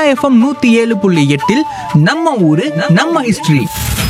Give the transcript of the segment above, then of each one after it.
FM நூத்தி ஏழு புள்ளி எட்டில் நம்ம ஊரு நம்ம ஹிஸ்டரி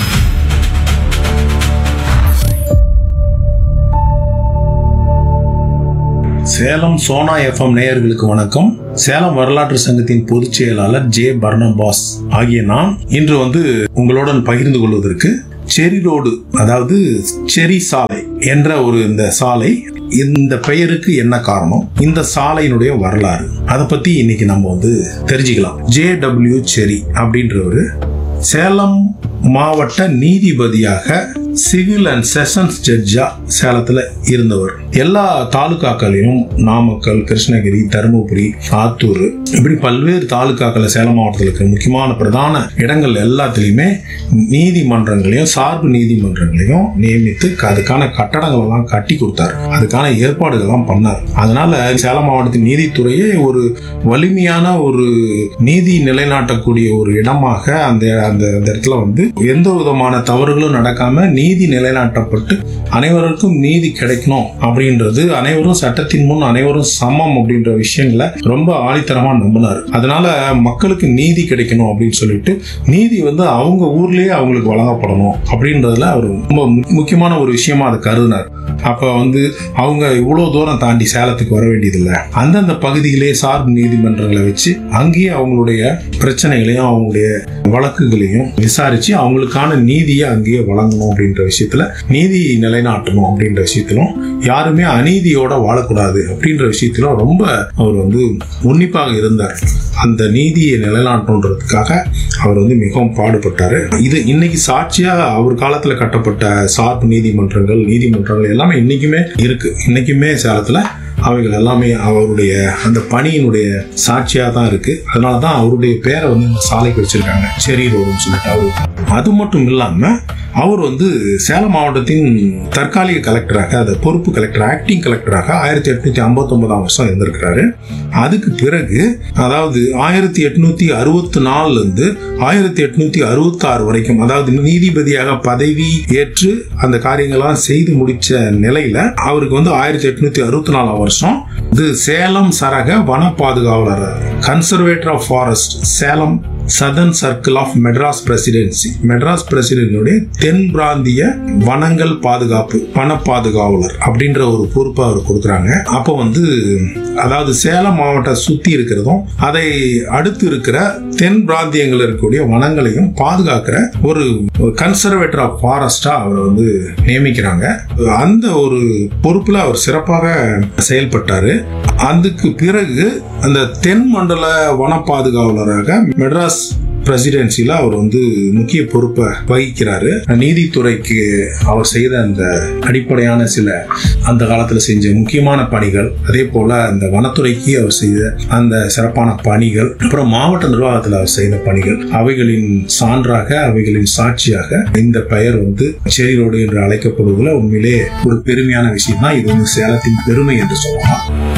சேலம் சோனா எஃப்எம் நேயர்களுக்கு வணக்கம் சேலம் வரலாற்று சங்கத்தின் பொதுச் செயலாளர் ஜே பர்னபாஸ் ஆகிய நான் இன்று வந்து உங்களுடன் பகிர்ந்து கொள்வதற்கு செரி ரோடு அதாவது செரி சாலை என்ற ஒரு இந்த சாலை இந்த பெயருக்கு என்ன காரணம் இந்த சாலையினுடைய வரலாறு அதை பத்தி இன்னைக்கு நம்ம வந்து தெரிஞ்சுக்கலாம் ஜே டபிள்யூ செரி அப்படின்றவரு சேலம் மாவட்ட நீதிபதியாக சிவில் அண்ட் செஷன்ஸ் ஜட்ஜா சேலத்துல இருந்தவர் எல்லா தாலுகாக்களையும் நாமக்கல் கிருஷ்ணகிரி தருமபுரி ஆத்தூர் இப்படி பல்வேறு தாலுகாக்கள் சேலம் மாவட்டத்தில் இருக்கிற முக்கியமான பிரதான இடங்கள் எல்லாத்துலேயுமே நீதிமன்றங்களையும் சார்பு நீதிமன்றங்களையும் நியமித்து அதுக்கான கட்டடங்கள் எல்லாம் கட்டி கொடுத்தாரு அதுக்கான ஏற்பாடுகள்லாம் பண்ணார் அதனால சேலம் மாவட்டத்தின் நீதித்துறையே ஒரு வலிமையான ஒரு நீதி நிலைநாட்டக்கூடிய ஒரு இடமாக அந்த அந்த அந்த இடத்துல வந்து எந்த விதமான தவறுகளும் நடக்காம நீதி நிலைநாட்டப்பட்டு அனைவருக்கும் நீதி கிடைக்கணும் அப்படின்றது அனைவரும் சட்டத்தின் முன் அனைவரும் சமம் அப்படின்ற விஷயங்களை ரொம்ப ஆணித்தரமா நம்பினார் அதனால மக்களுக்கு நீதி கிடைக்கணும் அப்படின்னு சொல்லிட்டு நீதி வந்து அவங்க ஊர்லயே அவங்களுக்கு வழங்கப்படணும் அப்படின்றதுல அவர் ரொம்ப மு- முக்கியமான ஒரு விஷயமா அதை கருதினார் அப்ப வந்து அவங்க இவ்வளவு தூரம் தாண்டி சேலத்துக்கு வர வேண்டியதில்லை அந்தந்த பகுதியிலே சார்பு நீதிமன்றங்களை வச்சு அங்கேயே அவங்களுடைய பிரச்சனைகளையும் அவங்களுடைய வழக்குகளையும் விசாரிச்சு அவங்களுக்கான நீதியை அங்கேயே வழங்கணும் அப்படின்ற விஷயத்துல நீதி நிலைநாட்டணும் அப்படின்ற விஷயத்திலும் யாருமே அநீதியோட வாழக்கூடாது அப்படின்ற விஷயத்திலும் ரொம்ப அவர் வந்து உன்னிப்பாக இருந்தார் அந்த நீதியை நிலைநாட்டணுன்றதுக்காக அவர் வந்து மிகவும் பாடுபட்டாரு இது இன்னைக்கு சாட்சியா அவர் காலத்துல கட்டப்பட்ட சார்பு நீதிமன்றங்கள் நீதிமன்றங்கள் எல்லாமே இன்னைக்குமே இருக்கு இன்னைக்குமே சேலத்துல அவைகள் எல்லாமே அவருடைய அந்த பணியினுடைய சாட்சியா தான் இருக்கு அதனால தான் அவருடைய பேரை வந்து இந்த சாலைக்கு வச்சிருக்காங்க செரி ரோடுன்னு சொல்லிட்டு அவரு அது மட்டும் இல்லாம அவர் வந்து சேலம் மாவட்டத்தின் தற்காலிக கலெக்டராக அது பொறுப்பு கலெக்டர் ஆக்டிங் கலெக்டராக ஆயிரத்தி எட்நூத்தி ஐம்பத்தி ஒன்பதாம் வருஷம் இருந்திருக்கிறாரு அதுக்கு பிறகு அதாவது ஆயிரத்தி எட்நூத்தி அறுபத்தி நாலுல இருந்து ஆயிரத்தி எட்நூத்தி அறுபத்தி ஆறு வரைக்கும் அதாவது நீதிபதியாக பதவி ஏற்று அந்த காரியங்கள்லாம் செய்து முடிச்ச நிலையில அவருக்கு வந்து ஆயிரத்தி எட்நூத்தி அறுபத்தி நாலாம் வருஷம் இது சேலம் சரக வன பாதுகாவலர் conservator of forest Salem southern circle of Madras presidency Madras பிரசிடென்சியுடைய தென் பிராந்திய வனங்கள் பாதுகாப்பு வன பாதுகாவலர் அப்படின்ற ஒரு பொறுப்பை அவர் கொடுக்குறாங்க அப்போ வந்து அதாவது சேலம் மாவட்டம் சுத்தி இருக்கிறதும் அதை அடுத்து இருக்கிற தென் பிராந்தியங்கள் இருக்கக்கூடிய வனங்களையும் பாதுகாக்கிற ஒரு கன்சர்வேட்டர் ஆஃப் ஃபாரஸ்டா அவரை வந்து நியமிக்கிறாங்க அந்த ஒரு பொறுப்புல அவர் சிறப்பாக செயல்பட்டாரு அதுக்கு பிறகு அந்த தென் மண்டல வன பாதுகாவலராக மெட்ராஸ் பிரசிடென்சில அவர் வந்து முக்கிய பொறுப்பை வகிக்கிறாரு நீதித்துறைக்கு அவர் செய்த அந்த அடிப்படையான சில அந்த காலத்துல செஞ்ச முக்கியமான பணிகள் அதே போல அந்த வனத்துறைக்கு அவர் செய்த அந்த சிறப்பான பணிகள் அப்புறம் மாவட்ட நிர்வாகத்தில் அவர் செய்த பணிகள் அவைகளின் சான்றாக அவைகளின் சாட்சியாக இந்த பெயர் வந்து செரி ரோடு என்று அழைக்கப்படுவதில் உண்மையிலே ஒரு பெருமையான விஷயம் தான் இது வந்து சேலத்தின் பெருமை என்று சொல்லலாம்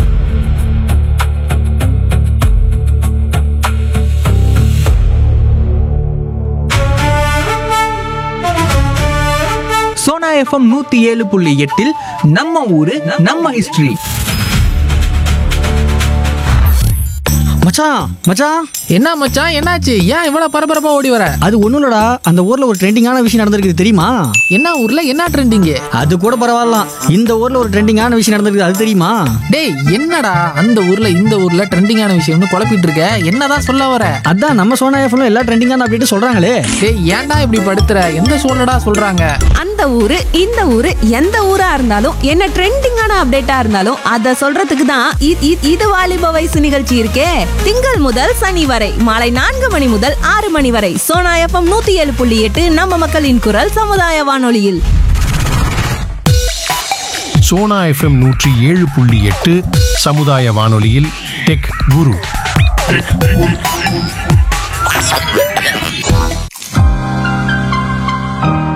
சோனா எஃப்எம் நூத்தி ஏழு புள்ளி எட்டில் நம்ம ஊரு நம்ம ஹிஸ்டரி மச்சான் மச்சான் என்ன மச்சான் என்னாச்சு ஏன் இவ்வளவு பரபரப்பா ஓடி வர அது ஒண்ணும் இல்லடா அந்த ஊர்ல ஒரு ட்ரெண்டிங்கான விஷயம் நடந்திருக்கு தெரியுமா என்ன ஊர்ல என்ன ட்ரெண்டிங் அது கூட பரவாயில்ல இந்த ஊர்ல ஒரு ட்ரெண்டிங்கான விஷயம் நடந்திருக்கு அது தெரியுமா டேய் என்னடா அந்த ஊர்ல இந்த ஊர்ல ட்ரெண்டிங்கான விஷயம்னு குழப்பிட்டு இருக்க என்னதான் சொல்ல வர அதான் நம்ம சோனா எஃப்எம்ல எல்லா ட்ரெண்டிங்கான அப்படின்ட்டு சொல்றாங்களே டேய் ஏன்டா இப்படி படுத்துற எந்த சூழ்நிடா சொல்றாங்க அந்த ஊரு இந்த ஊரு எந்த ஊரா இருந்தாலும் என்ன ட்ரெண்டிங்கான அப்டேட்டா இருந்தாலும் அத சொல்றதுக்கு தான் இ- இ- இது வாலிப வயசு நிகழ்ச்சி இருக்கே திங்கள் முதல் சனி வரை மாலை நான்கு மணி முதல் ஆறு மணி வரை சோனா எஃப்எம் நூத்தி ஏழு புள்ளி எட்டு நம்ம மக்களின் குரல் சமுதாய வானொலியில் சோனா எஃப்எம் நூற்றி ஏழு புள்ளி எட்டு சமுதாய வானொலியில் டெக் குரு சோனா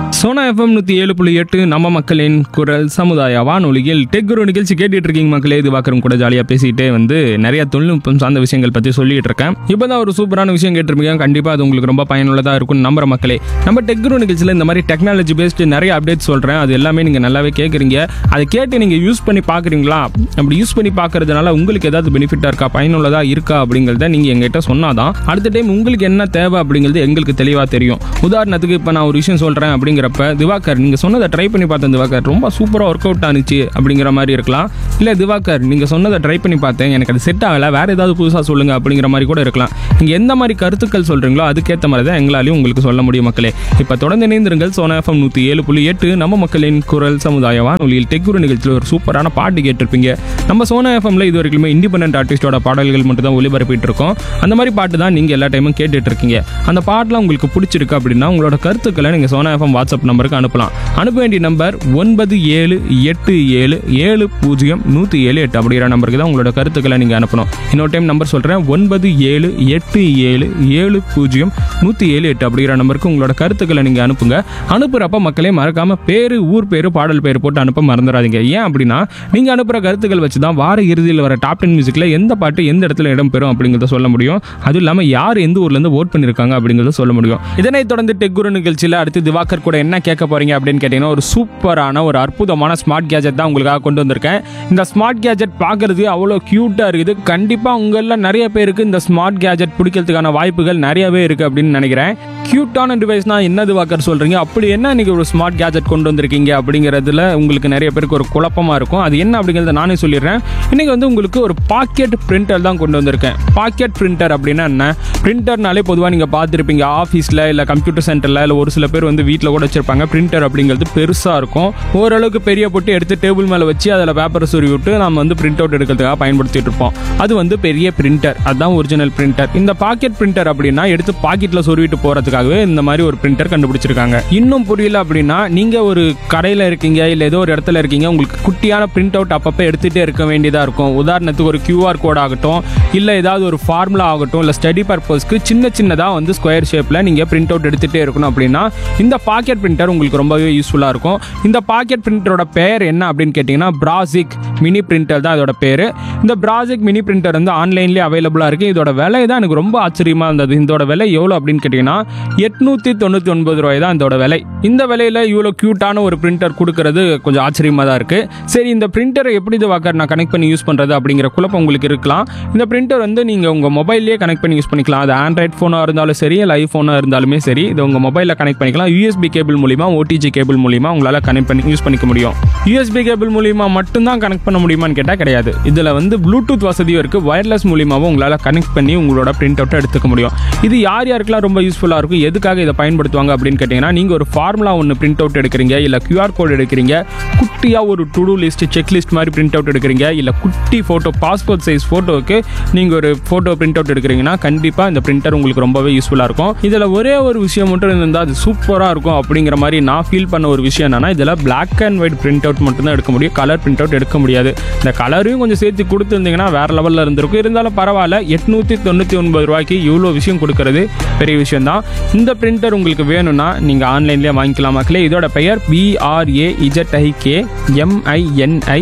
எஃப்எம் நூற்றி ஏழு புள்ளி எட்டு நம்ம மக்களின் குரல் சமுதாய வானொலியில் டெக் குரு நிகழ்ச்சி கேட்டுட்டு இருக்கீங்க மக்களே இது பார்க்குறவங்க கூட ஜாலியாக பேசிட்டே வந்து நிறைய தொழில்நுட்பம் சார்ந்த விஷயங்கள் பற்றி சொல்லிட்டு இருக்கேன் இப்போ தான் ஒரு சூப்பரான விஷயம் கேட்டிருப்பீங்க கண்டிப்பாக அது உங்களுக்கு ரொம்ப பயனுள்ளதாக இருக்கும் நம்புற மக்களே நம்ம டெக் குரு நிகழ்ச்சியில் இந்த மாதிரி டெக்னாலஜி பேஸ்டு நிறைய அப்டேட் சொல்கிறேன் அது எல்லாமே நீங்கள் நல்லாவே கேட்குறீங்க அதை கேட்டு நீங்கள் யூஸ் பண்ணி பார்க்குறீங்களா அப்படி யூஸ் பண்ணி பார்க்கறதுனால உங்களுக்கு ஏதாவது பெனிஃபிட்டாக இருக்கா பயனுள்ளதாக இருக்கா அப்படிங்கிறத நீங்கள் எங்ககிட்ட சொன்னாதான் அடுத்த டைம் உங்களுக்கு என்ன தேவை அப்படிங்கிறது எங்களுக்கு தெளிவாக தெரியும் உதாரணத்துக்கு இப்போ நான் ஒரு விஷயம் சொல்கிறேன் அப்படிங்கிறப்ப திவாகர் நீங்கள் சொன்னதை ட்ரை பண்ணி பார்த்தேன் திவாகர் ரொம்ப சூப்பராக ஒர்க் அவுட் ஆனிச்சு அப்படிங்கிற மாதிரி இருக்கலாம் இல்லை திவாகர் நீங்கள் சொன்னதை ட்ரை பண்ணி பார்த்தேன் எனக்கு அது செட் ஆகலை வேறு ஏதாவது புதுசாக சொல்லுங்கள் அப்படிங்கிற மாதிரி கூட இருக்கலாம் நீங்கள் எந்த மாதிரி கருத்துக்கள் சொல்கிறீங்களோ அதுக்கேற்ற மாதிரி தான் எங்களாலையும் உங்களுக்கு சொல்ல முடியும் மக்களே இப்போ தொடர்ந்து இணைந்திருங்கள் சோனா எஃப்எம் நூற்றி ஏழு புள்ளி எட்டு நம்ம மக்களின் குரல் சமுதாய வானொலியில் டெக்குரு நிகழ்ச்சியில் ஒரு சூப்பரான பாட்டு கேட்டிருப்பீங்க நம்ம சோனா எஃப்எம்ல இது வரைக்குமே இண்டிபெண்டன்ட் ஆர்டிஸ்டோட பாடல்கள் மட்டும் தான் ஒளிபரப்பிட்டு இருக்கோம் அந்த மாதிரி பாட்டு தான் நீங்கள் எல்லா டைமும் கேட்டுட்டு இருக்கீங்க அந்த பாட்டுலாம் உங்களுக்கு பிடிச்சிருக்கு அப்படின்னா உங்களோட கருத்துக்களை நீங்கள் சோனா எஃப்எம் வாட்ஸ்அப் நம்பருக்கு அனுப்பலாம் அனுப்ப வேண்டிய நம்பர் ஒன்பது ஏழு எட்டு ஏழு ஏழு பூஜ்ஜியம் நூற்றி ஏழு எட்டு அப்படிங்கிற நம்பருக்கு தான் உங்களோட கருத்துக்களை நீங்கள் அனுப்பணும் இன்னொரு டைம் நம்பர் சொல்கிறேன் ஒன்பது ஏழு எட்டு ஏழு ஏழு பூஜ்ஜியம் நூற்றி ஏழு எட்டு அப்படிங்கிற நம்பருக்கு உங்களோட கருத்துக்களை நீங்கள் அனுப்புங்க அனுப்புகிறப்ப மக்களே மறக்காம பேர் ஊர் பேர் பாடல் பேர் போட்டு அனுப்ப மறந்துடாதீங்க ஏன் அப்படின்னா நீங்கள் அனுப்புகிற கருத்துக்கள் வச்சு தான் வார இறுதியில் வர டாப் டென் மியூசிக்கில் எந்த பாட்டு எந்த இடத்துல இடம் பெறும் அப்படிங்கிறத சொல்ல முடியும் அதுவும் இல்லாமல் யார் எந்த ஊர்லேருந்து ஓட் பண்ணியிருக்காங்க அப்படிங்கிறத சொல்ல முடியும் இதனைத் தொடர்ந்து டெக் குரு நிகழ்ச்சியில் அடுத்து திவாகர் கூட என்ன கேட்க போறீங்க அப்படின்னு கேட்டீங்கன்னா ஒரு சூப்பரான ஒரு அற்புதமான ஸ்மார்ட் கேஜெட் தான் உங்களுக்காக கொண்டு வந்திருக்கேன் இந்த ஸ்மார்ட் கேஜெட் பார்க்கறது அவ்வளோ க்யூட்டாக இருக்குது கண்டிப்பாக உங்களில் நிறைய பேருக்கு இந்த ஸ்மார்ட் கேஜெட் பிடிக்கிறதுக்கான வாய்ப்புகள் நிறையவே இருக்குது அப்படின்னு நினைக்கிறேன் க்யூட்டான டிவைஸ்னா என்ன திவாகர் சொல்கிறீங்க அப்படி என்ன இன்னைக்கு ஒரு ஸ்மார்ட் கேஜெட் கொண்டு வந்திருக்கீங்க அப்படிங்கிறதுல உங்களுக்கு நிறைய பேருக்கு ஒரு குழப்பமாக இருக்கும் அது என்ன அப்படிங்கிறத நானே சொல்லிடுறேன் இன்னைக்கு வந்து உங்களுக்கு ஒரு பாக்கெட் பிரிண்டர் தான் கொண்டு வந்திருக்கேன் பாக்கெட் பிரிண்டர் அப்படின்னா என்ன பிரிண்டர்னாலே பொதுவாக நீங்கள் பார்த்துருப்பீங்க ஆஃபீஸில் இல்லை கம்ப்யூட்டர் சென்டரில் இல்லை ஒரு சில பேர் வந்து வீட்டில் கூட வச்சிருப்பாங்க பிரிண்டர் அப்படிங்கிறது பெருசாக இருக்கும் ஓரளவுக்கு பெரிய போட்டு எடுத்து டேபிள் மேலே வச்சு அதில் பேப்பரை சொருவி விட்டு நம்ம வந்து பிரிண்ட் அவுட் எடுக்கிறதுக்காக பயன்படுத்திட்டு இருப்போம் அது வந்து பெரிய பிரிண்டர் அதுதான் ஒரிஜினல் பிரிண்டர் இந்த பாக்கெட் பிரிண்டர் அப்படின்னா எடுத்து பாக்கெட்டில் சொருவிட்டு போகிறதுக்காகவே இந்த மாதிரி ஒரு பிரிண்டர் கண்டுபிடிச்சிருக்காங்க இன்னும் புரியல அப்படின்னா நீங்கள் ஒரு கடையில் இருக்கீங்க இல்லை ஏதோ ஒரு இடத்துல இருக்கீங்க உங்களுக்கு குட்டியான பிரிண்ட் அவுட் அப்பப்போ எடுத்துகிட்டே இருக்க வேண்டியதாக இருக்கும் உதாரணத்துக்கு ஒரு கியூஆர் கோட் ஆகட்டும் இல்லை ஏதாவது ஒரு ஃபார்முலா ஆகட்டும் இல்லை ஸ்டடி பர்பஸ்க்கு சின்ன சின்னதாக வந்து ஸ்கொயர் ஷேப்பில் நீங்கள் பிரிண்ட் அவுட் எடுத்துகிட்டே இருக்கணும் அப்படின்னா இந்த பாக்கெட் பிரிண்டர் உங்களுக்கு ரொம்பவே யூஸ்ஃபுல்லாக இருக்கும் இந்த பாக்கெட் பிரிண்டரோட பெயர் என்ன அப்படின்னு கேட்டிங்கன்னா பிராசிக் மினி பிரிண்டர் தான் இதோட பேர் இந்த பிராசிக் மினி பிரிண்டர் வந்து ஆன்லைன்லேயே அவைலபிளாக இருக்குது இதோட விலை தான் எனக்கு ரொம்ப ஆச்சரியமாக இருந்தது இதோட விலை எவ்வளோ அப்படின்னு கேட்டிங்கன்னா எட்நூற்றி தொண்ணூற்றி ஒன்பது ரூபாய் தான் இதோட விலை இந்த விலையில் இவ்வளோ க்யூட்டான ஒரு பிரிண்டர் கொடுக்கறது கொஞ்சம் ஆச்சரியமாக தான் இருக்குது சரி இந்த பிரிண்டரை எப்படி இது வாக்கர் நான் கனெக்ட் பண்ணி யூஸ் பண்ணுறது அப்படிங்கிற குழப்பம் உங்களுக்கு இருக்கலாம் இந்த பிரிண்டர் வந்து நீங்கள் உங்கள் மொபைல்லேயே கனெக்ட் பண்ணி யூஸ் பண்ணிக்கலாம் அது ஆண்ட்ராய்ட் ஃபோனாக இருந்தாலும் சரி இல்லை ஐஃபோனாக இருந்தாலுமே சரி இது உங்கள் மொபைலில் கனெக்ட் பண்ணிக்கலாம் யூஎஸ்பி கேபிள் மூலிமா ஓடிஜி கேபிள் மூலிமா உங்களால் கனெக்ட் பண்ணி யூஸ் பண்ணிக்க முடியும் யூஎஸ்பி கேபிள் மூலிமா மட்டும்தான் கனெக்ட் பண்ண முடியுமான்னு கேட்டால் கிடையாது இதில் வந்து ப்ளூடூத் வசதியும் இருக்குது வயர்லெஸ் மூலிமாவும் உங்களால் கனெக்ட் பண்ணி உங்களோட பிரிண்ட் அவுட்டை எடுத்துக்க முடியும் இது யார் யாருக்கெல்லாம் ரொம்ப யூஸ்ஃபுல்லாக இருக்கும் எதுக்காக இதை பயன்படுத்துவாங்க அப்படின்னு கேட்டிங்கன்னா நீங்கள் ஒரு ஃபார்முலா ஒன்று பிரிண்ட் அவுட் எடுக்கிறீங்க இல்லை கியூஆர் கோட் எடுக்கிறீங்க குட்டியாக ஒரு to do list check list மாதிரி பிரிண்ட் அவுட் எடுக்கிறீங்க இல்லை குட்டி ஃபோட்டோ பாஸ்போர்ட் சைஸ் ஃபோட்டோவுக்கு நீங்கள் ஒரு ஃபோட்டோ பிரிண்ட் அவுட் எடுக்கிறீங்கன்னா கண்டிப்பாக இந்த பிரிண்டர் உங்களுக்கு ரொம்பவே யூஸ்ஃபுல்லாக இருக்கும் இதில் ஒரே ஒரு விஷயம் மட்டும் இருந்தால் அது சூப்பராக இருக்கும் அப்படிங்கிற மாதிரி நான் ஃபீல் பண்ண ஒரு விஷயம் என்னன்னா இதில் black and white print out மட்டும்தான் எடுக்க முடியும் கலர் பிரிண்ட் அவுட் எடுக்க முடியாது இந்த கலரையும் கொஞ்சம் சேர்த்து கொடுத்துருந்தீங்கன்னா வேற லெவலில் இருந்திருக்கும் இருந்தாலும் பரவாயில்ல எட்நூற்றி தொண்ணூற்றி ஒன்பது ரூபாய்க்கு இவ்வளோ விஷயம் கொடுக்கறது பெரிய விஷயம் தான் இந்த பிரிண்டர் உங்களுக்கு வேணும்னா நீங்கள் ஆன்லைன்லேயே வாங்கிக்கலாம் மக்களே இதோட பெயர் PRA இஜட்ஐகே எம்ஐஎன்ஐ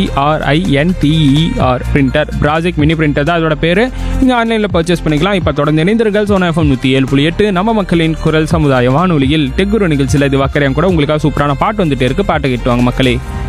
பிஆர்ஐஎன்டிஇஆர் printer project mini printer தான் அதோட பேர் நீங்கள் ஆன்லைனில் பர்ச்சேஸ் பண்ணிக்கலாம் இப்போ தொடர்ந்து இணைந்தர்கள் சோனா எஃப்எம் நூற்றி ஏழு புள்ளி எட்டு நம்ம மக்களின் குரல் சமுதாய வானொலியில் டெக்குரு நிகழ்ச்சியில் இது வாக்கரையும் கூட உங்களுக்காக சூப்பரான பாட்டு வந்துட்டு இருக்கு பாட்டு கேட்டுவாங்க மக்களே